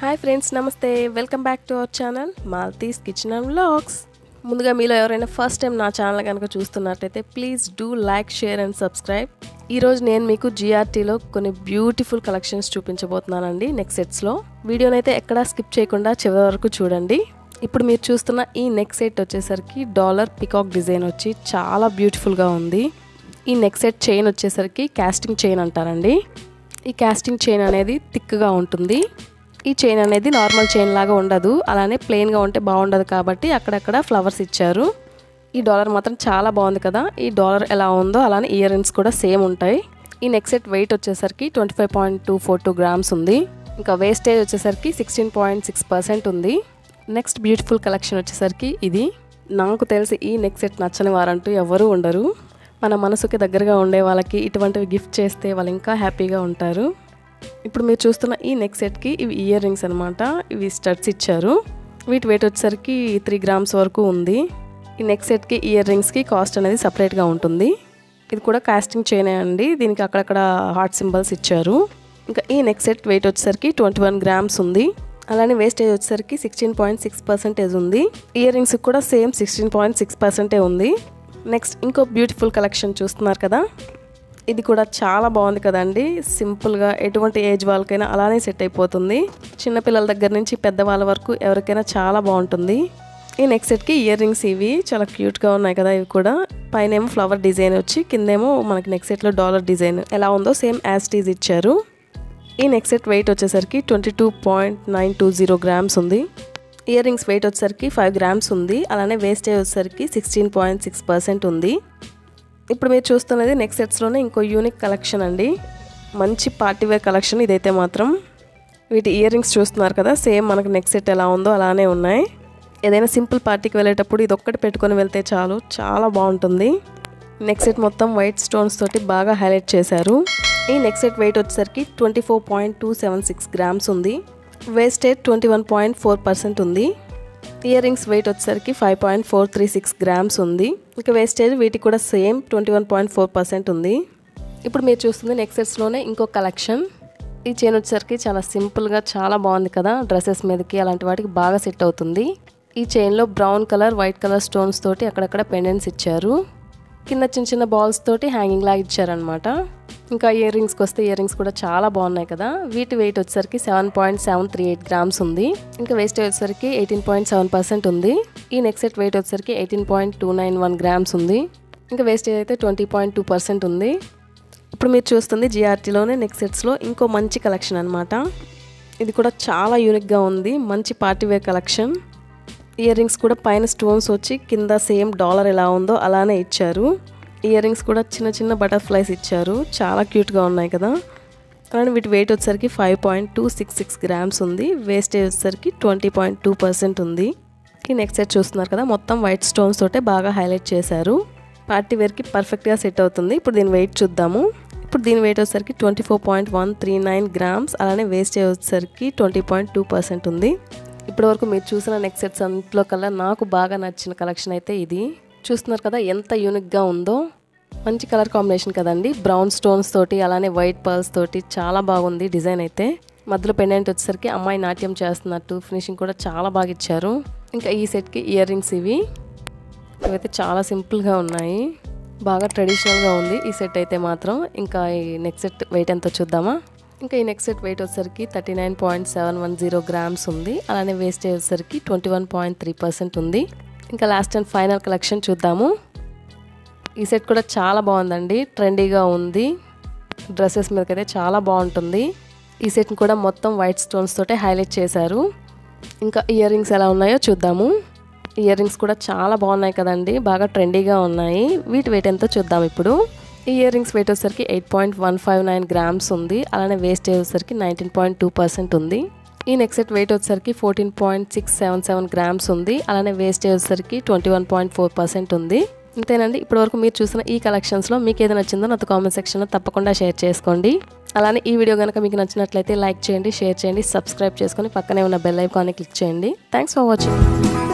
hi friends నమస్తే welcome back to our channel మాల్తీస్ kitchen and vlogs ముందుగా మీలో ఎవరైనా ఫస్ట్ టైం నా ఛానల్ కనుక చూస్తున్నట్టయితే please do like share and subscribe ఈరోజు నేను మీకు జిఆర్టీలో కొన్ని బ్యూటిఫుల్ కలెక్షన్స్ చూపించబోతున్నానండి నెక్ సెట్స్లో వీడియోనైతే ఎక్కడా స్కిప్ చేయకుండా చివరి వరకు చూడండి ఇప్పుడు మీరు చూస్తున్న ఈ నెక్ సెట్ వచ్చేసరికి డాలర్ పికాక్ డిజైన్ వచ్చి చాలా బ్యూటిఫుల్గా ఉంది ఈ నెక్ సెట్ చైన్ వచ్చేసరికి కాస్టింగ్ చైన్ అంటారండి ఈ కాస్టింగ్ చైన్ అనేది థిక్గా ఉంటుంది ఈ చైన్ అనేది నార్మల్ చైన్ లాగా ఉండదు అలానే ప్లెయిన్గా ఉంటే బాగుండదు కాబట్టి అక్కడక్కడ ఫ్లవర్స్ ఇచ్చారు ఈ డాలర్ మాత్రం చాలా బాగుంది కదా ఈ డాలర్ ఎలా ఉందో అలానే ఇయర్ రింగ్స్ కూడా సేమ్ ఉంటాయి ఈ నెక్ సెట్ వెయిట్ వచ్చేసరికి twenty five point two four two grams ఉంది ఇంకా వేస్టేజ్ వచ్చేసరికి సిక్స్టీన్ పాయింట్ సిక్స్ పర్సెంట్ ఉంది నెక్స్ట్ బ్యూటిఫుల్ కలెక్షన్ వచ్చేసరికి ఇది నాకు తెలిసి ఈ నెక్ సెట్ నచ్చని వారంటూ ఎవరూ ఉండరు మన మనసుకి దగ్గరగా ఉండే వాళ్ళకి ఇటువంటివి గిఫ్ట్ చేస్తే వాళ్ళు ఇంకా హ్యాపీగా ఉంటారు ఇప్పుడు మీరు చూస్తున్న ఈ నెక్ సెట్కి ఇవి ఇయర్ రింగ్స్ అనమాట ఇవి స్టడ్స్ ఇచ్చారు వీటి వెయిట్ వచ్చేసరికి త్రీ గ్రామ్స్ వరకు ఉంది ఈ నెక్ సెట్కి ఇయర్ రింగ్స్కి కాస్ట్ అనేది సపరేట్గా ఉంటుంది ఇది కూడా కాస్టింగ్ చైన్ అండి దీనికి అక్కడక్కడ హార్ట్ సింబల్స్ ఇచ్చారు ఇంకా ఈ నెక్ సెట్ వెయిట్ వచ్చేసరికి ట్వంటీ వన్ గ్రామ్స్ ఉంది అలానే వేస్టేజ్ వచ్చేసరికి సిక్స్టీన్ పాయింట్ సిక్స్ పర్సెంటేజ్ ఉంది ఇయర్ రింగ్స్ కూడా సేమ్ సిక్స్టీన్ పాయింట్ సిక్స్ పర్సెంటే ఉంది నెక్స్ట్ ఇంకో బ్యూటిఫుల్ కలెక్షన్ చూస్తున్నారు కదా ఇది కూడా చాలా బాగుంది కదండి సింపుల్గా ఎటువంటి ఏజ్ వాళ్ళకైనా అలానే సెట్ అయిపోతుంది చిన్నపిల్లల దగ్గర నుంచి పెద్దవాళ్ళ వరకు ఎవరికైనా చాలా బాగుంటుంది ఈ నెక్ సెట్కి ఇయర్ రింగ్స్ ఇవి చాలా క్యూట్గా ఉన్నాయి కదా ఇవి కూడా పైన ఏమో ఫ్లవర్ డిజైన్ వచ్చి కిందేమో మనకి నెక్ సెట్లో డాలర్ డిజైన్ ఎలా ఉందో సేమ్ యాస్టీజ్ ఇచ్చారు ఈ నెక్ సెట్ వెయిట్ వచ్చేసరికి twenty two point nine two zero grams ఉంది ఇయర్ రింగ్స్ వెయిట్ వచ్చేసరికి ఫైవ్ గ్రామ్స్ ఉంది అలానే వేస్టేజ్ వచ్చేసరికి సిక్స్టీన్ పాయింట్ సిక్స్ పర్సెంట్ ఉంది ఇప్పుడు మీరు చూస్తున్నది నెక్ సెట్స్లోనే ఇంకో యూనిక్ కలెక్షన్ అండి మంచి పార్టీ వేర్ కలెక్షన్ ఇదైతే మాత్రం వీటి ఇయర్ రింగ్స్ చూస్తున్నారు కదా సేమ్ మనకు నెక్ సెట్ ఎలా ఉందో అలానే ఉన్నాయి ఏదైనా సింపుల్ పార్టీకి వెళ్ళేటప్పుడు ఇది ఒక్కటి పెట్టుకొని వెళ్తే చాలు చాలా బాగుంటుంది నెక్ సెట్ మొత్తం వైట్ స్టోన్స్ తోటి బాగా హైలైట్ చేశారు ఈ నెక్ సెట్ వెయిట్ వచ్చేసరికి twenty four point two seven six grams ఉంది wastage twenty one point four percent ఉంది ఇయర్ రింగ్స్ వెయిట్ వచ్చేసరికి five point four three six grams ఉంది ఇంకా వేస్టేజ్ వీటికి కూడా same twenty one point four percent ఉంది ఇప్పుడు మీరు చూస్తుంది నెక్ సెట్స్లోనే ఇంకో కలెక్షన్ ఈ చైన్ వచ్చేసరికి చాలా సింపుల్గా చాలా బాగుంది కదా డ్రెస్సెస్ మీదకి అలాంటి వాటికి బాగా సెట్ అవుతుంది ఈ చైన్లో brown colour white colour stones తోటి అక్కడక్కడ పెండెంట్స్ ఇచ్చారు కింద చిన్న చిన్న బాల్స్ తోటి హ్యాంగింగ్ లాగా ఇచ్చారనమాట ఇంకా ఇయర్ రింగ్స్కి వస్తే ఇయర్ రింగ్స్ కూడా చాలా బాగున్నాయి కదా వీటి వెయిట్ వచ్చేసరికి seven point seven three eight grams ఉంది ఇంకా వేస్టేజ్ వచ్చేసరికి ఎయిటీన్ పాయింట్ సెవెన్ పర్సెంట్ ఉంది ఈ నెక్ సెట్ వెయిట్ వచ్చేసరికి eighteen point two nine one grams ఉంది ఇంకా వేస్టేజ్ అయితే ట్వంటీ పాయింట్ టూ పర్సెంట్ ఉంది ఇప్పుడు మీరు చూస్తుంది జిఆర్టీలోనే నెక్ సెట్స్లో ఇంకో మంచి కలెక్షన్ అనమాట ఇది కూడా చాలా యూనిక్గా ఉంది మంచి party wear collection earrings కూడా పైన స్టోన్స్ వచ్చి కింద సేమ్ డాలర్ ఎలా ఉందో అలానే ఇచ్చారు ఇయర్ రింగ్స్ కూడా చిన్న చిన్న బటర్ఫ్లైస్ ఇచ్చారు చాలా క్యూట్గా ఉన్నాయి కదా అలానే వీటి వెయిట్ వచ్చేసరికి five point two six six grams ఉంది వేస్టేజ్ వచ్చేసరికి ట్వంటీ పాయింట్ టూ పర్సెంట్ ఉంది ఈ నెక్స్ట్ సెట్ చూస్తున్నారు కదా మొత్తం వైట్ స్టోన్స్ తోటే బాగా హైలైట్ చేశారు పార్టీ వేర్కి పర్ఫెక్ట్గా సెట్ అవుతుంది ఇప్పుడు దీని వెయిట్ చూద్దాము ఇప్పుడు దీని వెయిట్ వచ్చేసరికి twenty four point one three nine grams అలానే వేస్టేజ్ వచ్చేసరికి ట్వంటీ పాయింట్ టూ పర్సెంట్ ఉంది ఇప్పటివరకు మీరు చూసిన నెక్ సెట్స్ అంతలో కల్లా నాకు బాగా నచ్చిన కలెక్షన్ అయితే ఇది చూస్తున్నారు కదా ఎంత యూనిక్గా ఉందో మంచి కలర్ కాంబినేషన్ కదండి బ్రౌన్ స్టోన్స్ తోటి అలానే వైట్ పర్ల్స్ తోటి చాలా బాగుంది డిజైన్ అయితే మధ్యలో పెండెంట్ వచ్చేసరికి అమ్మాయి నాట్యం చేస్తున్నట్టు ఫినిషింగ్ కూడా చాలా బాగా ఇచ్చారు ఇంకా ఈ సెట్కి ఇయర్ రింగ్స్ ఇవి ఇవైతే చాలా సింపుల్గా ఉన్నాయి బాగా ట్రెడిషనల్గా ఉంది ఈ సెట్ అయితే మాత్రం ఇంకా ఈ నెక్ సెట్ వెయిట్ ఎంతో చూద్దామా ఇంకా ఈ నెక్ సెట్ వెయిట్ వచ్చేసరికి thirty nine point seven one zero grams ఉంది అలానే వేస్టేజ్ వచ్చేసరికి twenty one point three percent ఉంది ఇంకా లాస్ట్ అండ్ ఫైనల్ కలెక్షన్ చూద్దాము ఈ సెట్ కూడా చాలా బాగుందండి ట్రెండీగా ఉంది డ్రెస్సెస్ మీదకైతే చాలా బాగుంటుంది ఈ సెట్ని కూడా మొత్తం వైట్ స్టోన్స్ తోటే హైలైట్ చేశారు ఇంకా ఇయర్ రింగ్స్ ఎలా ఉన్నాయో చూద్దాము ఇయర్ రింగ్స్ కూడా చాలా బాగున్నాయి కదండి బాగా ట్రెండీగా ఉన్నాయి వీటి వెయిట్ ఎంతో చూద్దాం ఇప్పుడు ఈ ఇయర్ రింగ్స్ వెయిట్ వచ్చేసరికి eight point one five nine grams ఉంది అలానే వేస్టేజ్ వచ్చేసరికి నైన్టీన్ పాయింట్ టూ పర్సెంట్ ఉంది ఈ నెక్ సెట్ వెయిట్ వచ్చేసరికి fourteen point six seven seven grams ఉంది అలానే వేస్టేజ్ వచ్చేసరికి twenty one point four percent ఉంది అంతేనండి ఇప్పటివరకు మీరు చూసిన ఈ కలెక్షన్స్లో మీకు ఏది నచ్చిందో నాతో కామెంట్ సెక్షన్లో తప్పకుండా షేర్ చేసుకోండి అలానే ఈ వీడియో కనుక మీకు నచ్చినట్లయితే లైక్ చేయండి షేర్ చేయండి సబ్స్క్రైబ్ చేసుకొని పక్కనే ఉన్న బెల్ ఐకాన్ని క్లిక్ చేయండి థ్యాంక్స్ ఫర్ వాచింగ్